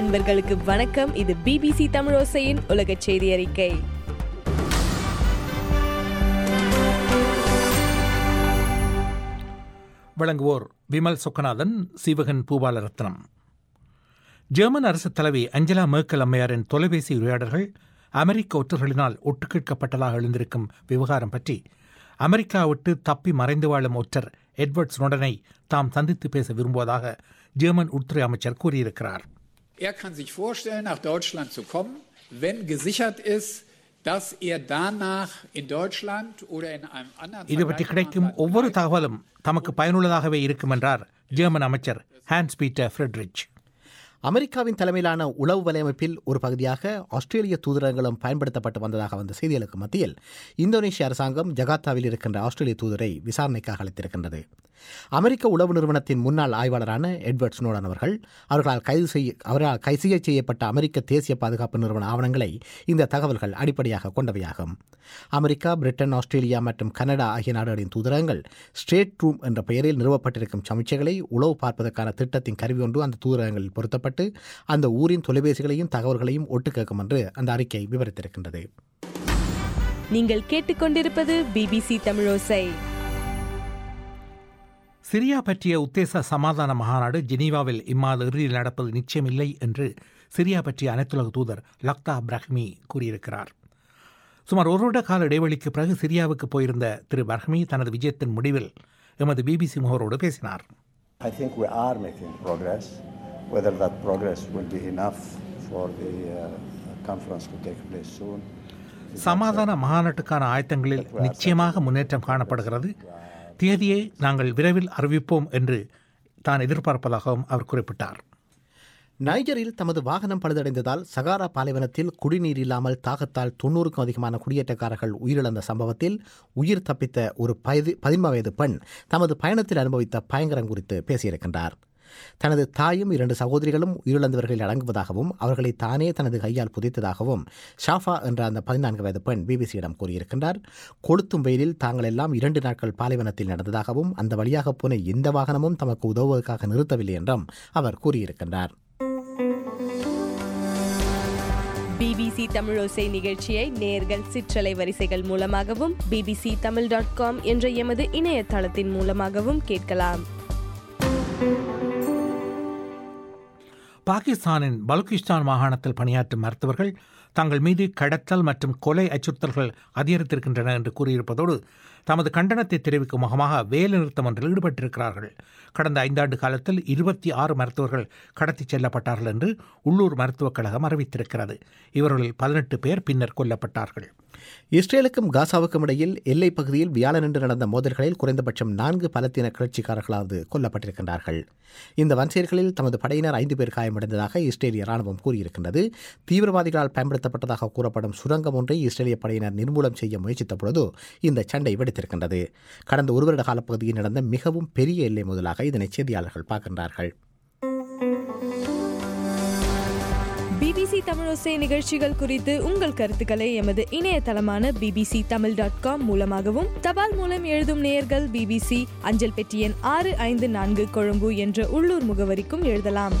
அன்பர்களுக்கு வணக்கம் இது பிபிசி தமிழோசையின் உலக செய்தி அறிக்கை வழங்குவோர் விமல் சொக்கநாதன் சீவகன் பூபாலரத்னம் ஜெர்மன் அரசு தலைவி அஞ்சலா மேர்க்கல் அம்மையாரின் தொலைபேசி உரையாடல்கள் அமெரிக்க ஒற்றர்களினால் ஒட்டுக்கேட்கப்பட்டதாக எழுந்திருக்கும் விவகாரம் பற்றி அமெரிக்கா விட்டு தப்பி மறைந்து வாழும் ஒற்றர் எட்வர்ட் ஸ்னோடனை தாம் சந்தித்து பேச விரும்புவதாக ஜெர்மன் உள்துறை அமைச்சர் கூறியிருக்கிறார் Er kann sich vorstellen, nach Deutschland zu kommen, wenn gesichert ist, dass er danach in Deutschland oder in einem anderen இது பற்றி கிடைக்கும் ஒவ்வொரு தகவலும் தமக்கு பயனுள்ளதாகவே இருக்கும் என்றார் ஜெர்மன் அமைச்சர் ஹான்ஸ் பீட்டர் ஃப்ரெட்ரிச் அமெரிக்காவின் தலைமையிலான உளவு வலையமைப்பில் ஒரு பகுதியாக ஆஸ்திரேலிய தூதரங்களும் பயன்படுத்தப்பட்டு வந்ததாக வந்த செய்திகளுக்கு மத்தியில் இந்தோனேஷிய அரசாங்கம் ஜகார்த்தாவில் இருக்கின்ற ஆஸ்திரேலிய தூதரை விசாரணைக்காக அழைத்திருக்கின்றது அமெரிக்க உளவு நிறுவனத்தின் முன்னாள் ஆய்வாளரான எட்வர்ட் ஸ்னோடன் அவர்கள் அவர்களால் கைது செய்ய அவரால் கைது செய்யப்பட்ட அமெரிக்க தேசிய பாதுகாப்பு நிறுவன ஆவணங்களை இந்த தகவல்கள் அடிப்படையாக கொண்டவையாகும் அமெரிக்கா பிரிட்டன் ஆஸ்திரேலியா மற்றும் கனடா ஆகிய நாடுகளின் தூதரகங்கள் ஸ்ட்ரேட் ரூம் என்ற பெயரில் நிறுவப்பட்டிருக்கும் சமீட்சைகளை உளவு பார்ப்பதற்கான திட்டத்தின் கருவி ஒன்று அந்த தூதரகங்களில் பொருத்தப்பட்டு அந்த ஊரின் தொலைபேசிகளையும் தகவல்களையும் ஒட்டுக்கேட்கும் என்று அந்த அறிக்கை விவரித்திருக்கின்றது நீங்கள் கேட்டுக்கொண்டிருப்பது பிபிசி தமிழோசை சிரியா பற்றிய உத்தேச சமாதான மாநாடு ஜெனீவாவில் இம்மாத இறுதியில் நடப்பது நிச்சயமில்லை என்று சிரியா பற்றிய அனைத்துலக தூதர் லக்தா பிரஹ்மி கூறியிருக்கிறார் சுமார் ஒரு வருட கால இடைவெளிக்கு பிறகு சிரியாவுக்கு போயிருந்த திரு பர்ஹமி தனது விஜயத்தின் முடிவில் எமது பிபிசி முகவரோடு பேசினார் I think we are making progress. Whether that progress will be enough for the uh, conference to take place soon. சமாதான மாநாட்டுக்கான ஆயத்தங்களில் நிச்சயமாக முன்னேற்றம் காணப்படுகிறது தேதியை நாங்கள் விரைவில் அறிவிப்போம் என்று தான் எதிர்பார்ப்பதாகவும் அவர் குறிப்பிட்டார் நைஜரில் தமது வாகனம் பழுதடைந்ததால் சகாரா பாலைவனத்தில் குடிநீர் இல்லாமல் தாகத்தால் தொன்னூறுக்கும் அதிகமான குடியேற்றக்காரர்கள் உயிரிழந்த சம்பவத்தில் உயிர் தப்பித்த ஒரு பதி பதின்ம வயது பெண் தமது பயணத்தில் அனுபவித்த பயங்கரம் குறித்து பேசியிருக்கின்றார் தனது தாயும் இரண்டு சகோதரிகளும் உயிரிழந்தவர்களில் அடங்குவதாகவும் அவர்களை தானே தனது கையால் புதைத்ததாகவும் ஷாஃபா என்ற அந்த பதினான்கு வயது பெண் பிபிசியிடம் கூறியிருக்கின்றார் கொளுத்தும் வெயிலில் தாங்கள் எல்லாம் இரண்டு நாட்கள் பாலைவனத்தில் நடந்ததாகவும் அந்த வழியாக போன எந்த வாகனமும் தமக்கு உதவுவதற்காக நிறுத்தவில்லை என்றும் அவர் கூறியிருக்கின்றார் பிபிசி தமிழோசை நிகழ்ச்சியை நேர்கள் சிற்றலை வரிசைகள் மூலமாகவும் பிபிசி தமிழ் டாட் காம் என்ற எமது இணையதளத்தின் மூலமாகவும் கேட்கலாம் பாகிஸ்தானின் பலுகிஸ்தான் மாகாணத்தில் பணியாற்றும் மருத்துவர்கள் தங்கள் மீது கடத்தல் மற்றும் கொலை அச்சுறுத்தல்கள் அதிகரித்திருக்கின்றன என்று கூறியிருப்பதோடு தமது கண்டனத்தை தெரிவிக்கும் முகமாக வேலைநிறுத்தம் ஒன்றில் ஈடுபட்டிருக்கிறார்கள் கடந்த ஐந்தாண்டு காலத்தில் இருபத்தி ஆறு மருத்துவர்கள் கடத்திச் செல்லப்பட்டார்கள் என்று உள்ளூர் மருத்துவக் கழகம் அறிவித்திருக்கிறது இவர்களில் பதினெட்டு பேர் பின்னர் கொல்லப்பட்டார்கள் இஸ்ரேலுக்கும் காசாவுக்கும் இடையில் எல்லைப் பகுதியில் வியாழனன்று நடந்த மோதல்களில் குறைந்தபட்சம் நான்கு பலத்தீன கிளர்ச்சிக்காரர்களாவது கொல்லப்பட்டிருக்கின்றார்கள் இந்த வன்செயல்களில் தமது படையினர் ஐந்து பேர் காயமடைந்ததாக இஸ்ரேலிய ராணுவம் கூறியிருக்கின்றது தீவிரவாதிகளால் பயன்படுத்தப்பட்டதாக கூறப்படும் சுரங்கம் ஒன்றை இஸ்ரேலிய படையினர் நிர்மூலம் செய்ய முயற்சித்த பொழுது இந்த சண்டை வெடித்திருக்கின்றது கடந்த ஒரு வருட காலப்பகுதியில் நடந்த மிகவும் பெரிய எல்லை மோதலாக இதனை செய்தியாளர்கள் பார்க்கின்றார்கள் பிபிசி தமிழோசை நிகழ்ச்சிகள் குறித்து உங்கள் கருத்துக்களை எமது இணையதளமான பிபிசி தமிழ் டாட் காம் மூலமாகவும் தபால் மூலம் எழுதும் நேயர்கள் பிபிசி அஞ்சல் பெட்டி எண் ஆறு ஐந்து நான்கு கொழும்பு என்ற உள்ளூர் முகவரிக்கும் எழுதலாம்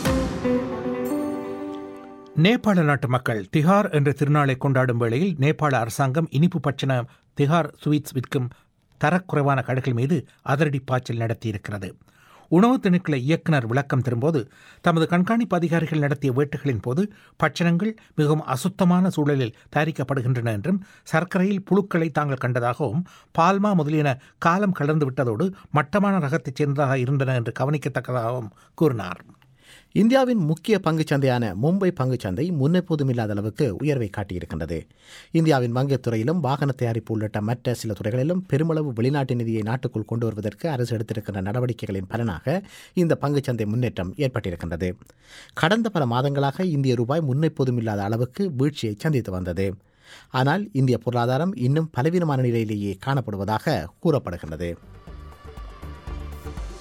நேபாள நாட்டு மக்கள் திஹார் என்ற திருநாளை கொண்டாடும் வேளையில் நேபாள அரசாங்கம் இனிப்பு பட்சண திஹார் ஸ்வீட்ஸ் விற்கும் தரக்குறைவான கடைகள் மீது அதிரடி பாய்ச்சல் நடத்தியிருக்கிறது உணவு திணைக்கள இயக்குனர் விளக்கம் தரும்போது தமது கண்காணிப்பு அதிகாரிகள் நடத்திய வேட்டுகளின் போது பட்சணங்கள் மிகவும் அசுத்தமான சூழலில் தயாரிக்கப்படுகின்றன என்றும் சர்க்கரையில் புழுக்களை தாங்கள் கண்டதாகவும் பால்மா முதலியன காலம் கலந்து விட்டதோடு மட்டமான ரகத்தைச் சேர்ந்ததாக இருந்தன என்று கவனிக்கத்தக்கதாகவும் கூறினார் இந்தியாவின் முக்கிய பங்குச் சந்தையான மும்பை பங்குச் சந்தை முன்னெப்போதும் இல்லாத அளவுக்கு உயர்வை காட்டியிருக்கின்றது இந்தியாவின் வங்கித் துறையிலும் வாகன தயாரிப்பு உள்ளிட்ட மற்ற சில துறைகளிலும் பெருமளவு வெளிநாட்டு நிதியை நாட்டுக்குள் கொண்டு வருவதற்கு அரசு எடுத்திருக்கின்ற நடவடிக்கைகளின் பலனாக இந்த பங்குச் சந்தை முன்னேற்றம் ஏற்பட்டிருக்கின்றது கடந்த பல மாதங்களாக இந்திய ரூபாய் முன்னெப்போதும் இல்லாத அளவுக்கு வீழ்ச்சியை சந்தித்து வந்தது ஆனால் இந்திய பொருளாதாரம் இன்னும் பலவீனமான நிலையிலேயே காணப்படுவதாக கூறப்படுகின்றது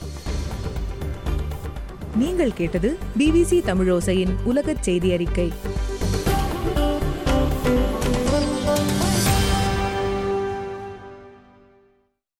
நீங்கள் கேட்டது பிபிசி தமிழோசையின் உலகச் செய்தி அறிக்கை